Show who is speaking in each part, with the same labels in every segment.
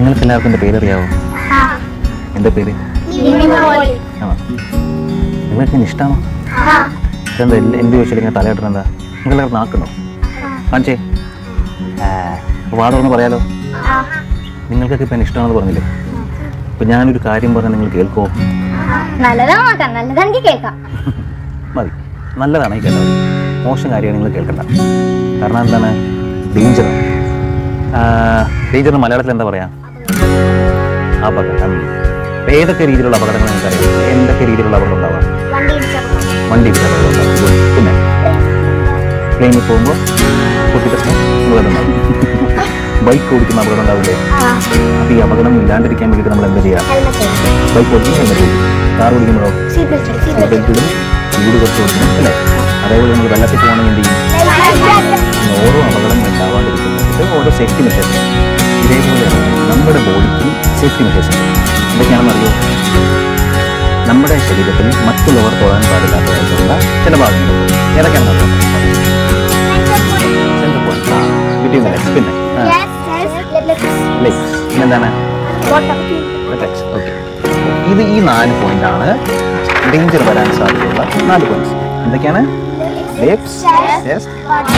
Speaker 1: നിങ്ങൾക്ക് എല്ലാവർക്കും എൻ്റെ പേരറിയാവോ എൻ്റെ പേര് ആണോ നിങ്ങൾക്ക് എന്നെ ഇഷ്ടമാണോ ഇതെന്താ എന്ത് എന്ത് ചോദിച്ചാൽ ഇങ്ങനെ തലയിടണം എന്താ നിങ്ങൾക്ക് എല്ലാവർക്കും നാക്കുണ്ടോ കാണിച്ചേ അപ്പോൾ വാ തുറന്ന് പറയാലോ നിങ്ങൾക്കൊക്കെ ഇപ്പം എന്നെ ഇഷ്ടമാണെന്ന് പറഞ്ഞില്ലേ അപ്പം ഞാനൊരു കാര്യം പറഞ്ഞാൽ നിങ്ങൾ കേൾക്കുമോ
Speaker 2: നല്ലതാ നോക്കാം നല്ലതാണെങ്കിൽ കേൾക്കാം
Speaker 1: മതി നല്ലതാണ് ഈ കേട്ടത് മോശം കാര്യമാണ് നിങ്ങൾ കേൾക്കണ്ട കാരണം എന്താണ് ഡേഞ്ചർ ഡേഞ്ചർ മലയാളത്തിൽ എന്താ പറയാ അപകടം ഇപ്പൊ ഏതൊക്കെ രീതിയിലുള്ള അപകടങ്ങൾ നിങ്ങൾക്കറിയാം എന്തൊക്കെ രീതിയിലുള്ള അപകടം ഉണ്ടാവാം വണ്ടി ഇടിച്ച അപകടം ഉണ്ടാവും Good. പിന്നെ പ്ലെയിനിൽ പോകുമ്പോൾ കുട്ടി പ്രശ്നം അപകടം ഉണ്ടാവും ബൈക്ക് ഓടിക്കുമ്പോൾ അപകടം ഉണ്ടാവില്ലേ അപ്പോൾ ഈ അപകടം ഇല്ലാണ്ടിരിക്കാൻ വേണ്ടിയിട്ട് നമ്മൾ എന്താ ചെയ്യുക ബൈക്ക് ഓടിക്കുമ്പോൾ ഹെൽമെറ്റ് ഓടിക്കും കാർ ഓടിക്കുമ്പോഴോ സീറ്റ് ബെൽറ്റ് ഇടും വീട് കുറച്ച് കൊടുക്കണം അല്ലേ അതേപോലെ നമ്മൾ വെള്ളത്തിൽ പോകണമെങ്കിൽ എന്ത് ചെയ്യും ഇങ്ങനെ ഓരോ അപകടം ഉണ്ടാവാണ്ടിരിക്കുന്നത് ഓരോ സേഫ്റ്റി മെഷേഴ്സ് ഇതേപോലെയാണ് നമ്മുടെ ബോഡിക്ക് സേഫ്റ്റി മെഷേഴ്സ് ഉണ്ട് എന്തൊക്കെയാണെന്ന് അറിയോ നമ്മുടെ ശരീരത്തിൽ മറ്റുള്ളവർ തൊടാൻ പാടില്ലാത്തതായിട്ടുള്ള ചില ഭാഗങ്ങളുണ്ട് ഏതൊക്കെയാണെന്ന് അറിയാം central point between the legs പിന്നെ ലെഗ്സ് പിന്നെന്താണ് ലെഗ്സ് ഓക്കെ ഇത് ഈ നാല് പോയിന്റ് ആണ് ഡേഞ്ചർ വരാൻ സാധ്യതയുള്ള നാല് പോയിന്റ്സ് എന്തൊക്കെയാണ് ലെഗ്സ് ചെസ്റ്റ്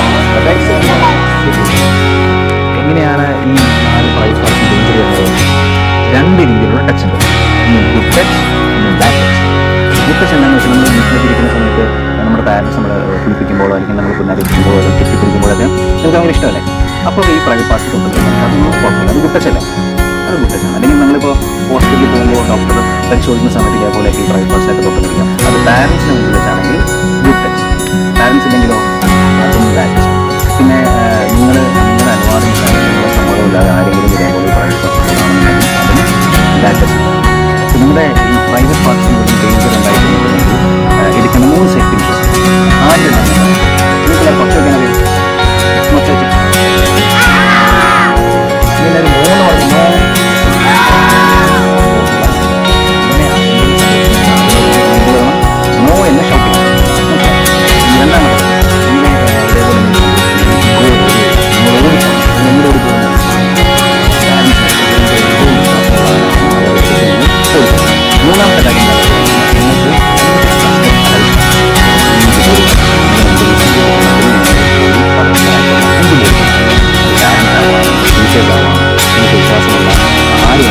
Speaker 1: എങ്ങനെയാണ് ഈ നാല് പ്രൈസ് പാർട്ടി ഡേഞ്ചർ വരുന്നത് രണ്ട് രീതിയിലുള്ള ടച്ച് ഉണ്ട് ഒന്ന് ഗുഡ് ടച്ച് ഒന്ന് ബാഡ് ടച്ച് ഗുഡ് ടച്ച് എന്താണെന്ന് വെച്ചാൽ നമ്മൾ വീട്ടിലേക്ക് ഇരിക്കുന്ന സമയത്ത് നമ്മുടെ പാരൻസ് നമ്മൾ കുളിപ്പിക്കുമ്പോഴോ അല്ലെങ്കിൽ നമ്മൾ പുനരിക്കുമ്പോഴോ അല്ലെങ്കിൽ കെട്ടിപ്പിടിക്കുമ്പോഴൊക്കെ നമുക്ക് ഭയങ്കര ഇഷ്ടമല്ലേ അപ്പോൾ ഈ പ്രൈവറ്റ് പാർട്ടി കൊണ്ടുവരുന്നത് അതൊന്നും കുഴപ്പമില്ല അത് ഗുഡ് ടച്ച് അല്ലേ അത് ഗുഡ് ടച്ച് ആണ് അല്ലെങ്കിൽ നമ്മളിപ്പോൾ ഹോസ്പിറ്റലിൽ പോകുമ്പോൾ ഡോക്ടർ പരിശോധിക്കുന്ന സമയത്ത് ഇതേപോലെ ഈ പ്രൈവറ്റ് പാർട്സിനൊക്കെ തൊട്ടുപിടിക്കാം അത് പാരൻസിന് മുന്നിൽ വെച്ചാണെങ്കിൽ ഗുഡ് ടച്ച് പാരൻസ് ഇല്ലെങ്കിലോ അതും ബാഡ് ടച്ച് പിന്നെ നിങ്ങൾ നിങ്ങളുടെ അനുവാദം ഇല്ലാതെ നിങ്ങളുടെ സമ്മതമില്ലാതെ ആരെങ്കിലും ഇതേപോലെ പ്രൈവറ്റ് പാർട്സ് അതും ബാഡ് ടച്ച് അപ്പോൾ നമ്മുടെ ഈ പ്രൈവറ്റ് പാർട്സിന് ഒരു ഡേഞ്ചർ ഉണ്ടായിട്ടുണ്ടെങ്കിൽ എടുക്കുന്ന മൂന്ന് സേഫ്റ്റി മെഷേഴ്സ് ആദ്യം നിങ്ങൾക്ക് കുറച്ചൊക്കെ അറിയാം കുറച്ച് വെച്ച് ഇതിനൊരു മൂന്ന് പറഞ്ഞോ നോ എന്ന് ഷോപ്പിംഗ് രണ്ടാമത് ഇങ്ങനെ ഇതേപോലെ നിങ്ങൾ ഓടിക്കണം നിങ്ങൾ ഓടിക്കണം മൂന്നാമത്തെ കാര്യം വിശ്വാസമുള്ള ആരും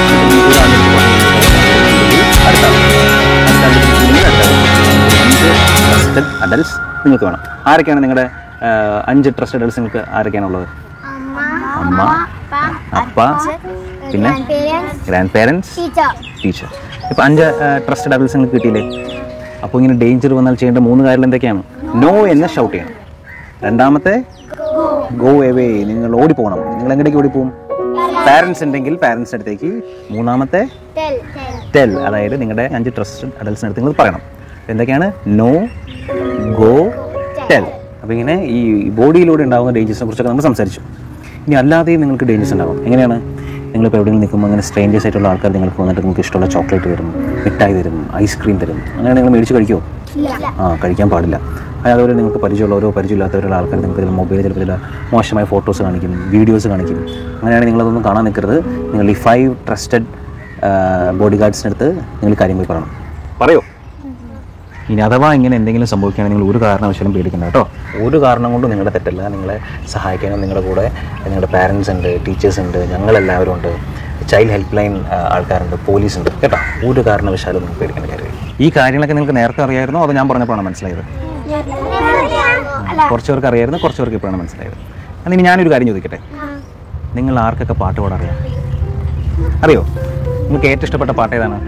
Speaker 1: ട്രസ്റ്റഡ് അഡൽസ് നിങ്ങൾക്ക് വേണം ആരൊക്കെയാണ് നിങ്ങളുടെ ആ, അഞ്ച് ട്രസ്റ്റഡ് അഡൽസ് നിങ്ങൾക്ക് ആരൊക്കെയാണ് ഉള്ളത് അമ്മ അപ്പ പിന്നെ ഗ്രാൻഡ് പേരൻസ്
Speaker 2: ടീച്ചർ
Speaker 1: ടീച്ചർ ഇപ്പം അഞ്ച് ട്രസ്റ്റഡ് അഡൽസ് നിങ്ങൾക്ക് കിട്ടിയില്ലേ അപ്പോൾ ഇങ്ങനെ ഡേഞ്ചർ വന്നാൽ ചെയ്യേണ്ട മൂന്ന് കാര്യങ്ങൾ എന്തൊക്കെയാണ് നോ എന്ന് ഷൗട്ട് ചെയ്യണം രണ്ടാമത്തെ ഗോ എവേ നിങ്ങൾ ഓടിപ്പോകണം നിങ്ങൾ എങ്ങോട്ടേക്ക് ഓടിപ്പോകും പാരൻസ് ഉണ്ടെങ്കിൽ പാരൻസ് അടുത്തേക്ക് മൂന്നാമത്തെ
Speaker 2: ടെൽ
Speaker 1: ടെൽ അതായത് നിങ്ങളുടെ അഞ്ച് ട്രസ്റ്റഡ് അഡൽസിന് അടുത്ത് നിങ്ങൾ പറയണം എന്തൊക്കെയാണ് നോ ഗോ ടെൽ അപ്പോൾ ഇങ്ങനെ ഈ ബോഡിയിലൂടെ ഉണ്ടാകുന്ന ഡേഞ്ചേഴ്സിനെ കുറിച്ചൊക്കെ നമ്മൾ സംസാരിച്ചു ഇനി അല്ലാതെയും നിങ്ങൾക്ക് ഡേഞ്ചേഴ്സ് ഉണ്ടാകും എങ്ങനെയാണ് നിങ്ങളിപ്പോൾ എവിടെയെങ്കിലും നിൽക്കുമ്പോൾ അങ്ങനെ സ്ട്രേഞ്ചേഴ്സ് ആയിട്ടുള്ള ആൾക്കാർ നിങ്ങൾക്ക് വന്നിട്ട് നിങ്ങൾക്ക് ഇഷ്ടമുള്ള ചോക്ലേറ്റ് തരും മിഠായി തരും ഐസ്ക്രീം തരും അങ്ങനെ നിങ്ങൾ മേടിച്ച് കഴിക്കുമോ ആ കഴിക്കാൻ പാടില്ല അതുപോലെ നിങ്ങൾക്ക് പരിചയമുള്ളവരോ പരിചയമില്ലാത്തവരുള്ള ആൾക്കാർ നിങ്ങൾക്ക് ചില മൊബൈലിൽ ചിലപ്പോൾ ചില മോശമായ ഫോട്ടോസ് കാണിക്കും വീഡിയോസ് കാണിക്കും അങ്ങനെയാണെങ്കിൽ നിങ്ങളതൊന്നും കാണാൻ നിൽക്കരുത് നിങ്ങൾ ഈ ഫൈവ് ട്രസ്റ്റഡ് ബോഡി ഗാർഡ്സിനടുത്ത് നിങ്ങൾ ഈ കാര്യം പോയി പറയണം പറയോ ഇനി അഥവാ ഇങ്ങനെ എന്തെങ്കിലും സംഭവിക്കുകയാണെങ്കിൽ നിങ്ങൾ ഒരു കാരണവശാലും പേടിക്കണ്ട കേട്ടോ ഒരു കാരണം കൊണ്ടും നിങ്ങളുടെ തെറ്റല്ല നിങ്ങളെ സഹായിക്കാനും നിങ്ങളുടെ കൂടെ നിങ്ങളുടെ പാരൻസ് ഉണ്ട് ടീച്ചേഴ്സ് ഉണ്ട് ഞങ്ങളെല്ലാവരും ഉണ്ട് ചൈൽഡ് ഹെൽപ്പ് ലൈൻ ആൾക്കാരുണ്ട് പോലീസ് ഉണ്ട് കേട്ടോ ഒരു കാരണവശാലും നിങ്ങൾക്ക് പേടിക്കേണ്ട കാര്യമില്ല ഈ കാര്യങ്ങളൊക്കെ നിങ്ങൾക്ക് നേരത്തെ അറിയായിരുന്നോ അതോ ഞാൻ പറഞ്ഞപ്പോഴാണ് മനസ്സിലായത് കുറച്ച് പേർക്ക് അറിയായിരുന്നു കുറച്ച് പേർക്ക് ഇപ്പോഴാണ് മനസ്സിലായത് എന്നാൽ ഇനി ഞാനൊരു കാര്യം ചോദിക്കട്ടെ നിങ്ങൾ ആർക്കൊക്കെ പാട്ട് പാടാൻ അറിയാം അറിയോ നിങ്ങൾക്ക് ഏറ്റവും ഇഷ്ടപ്പെട്ട പാട്ട് ഏതാണ്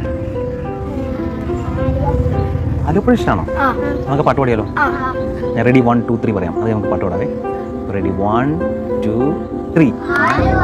Speaker 1: ആലപ്പുഴ ഇഷ്ടമാണോ നമുക്ക് പാട്ട് പാടിയാലോ ഞാൻ റെഡി വൺ ടു ത്രീ പറയാം അത് നമുക്ക് പാട്ട് പാടാവേ ready one two three
Speaker 2: Aluva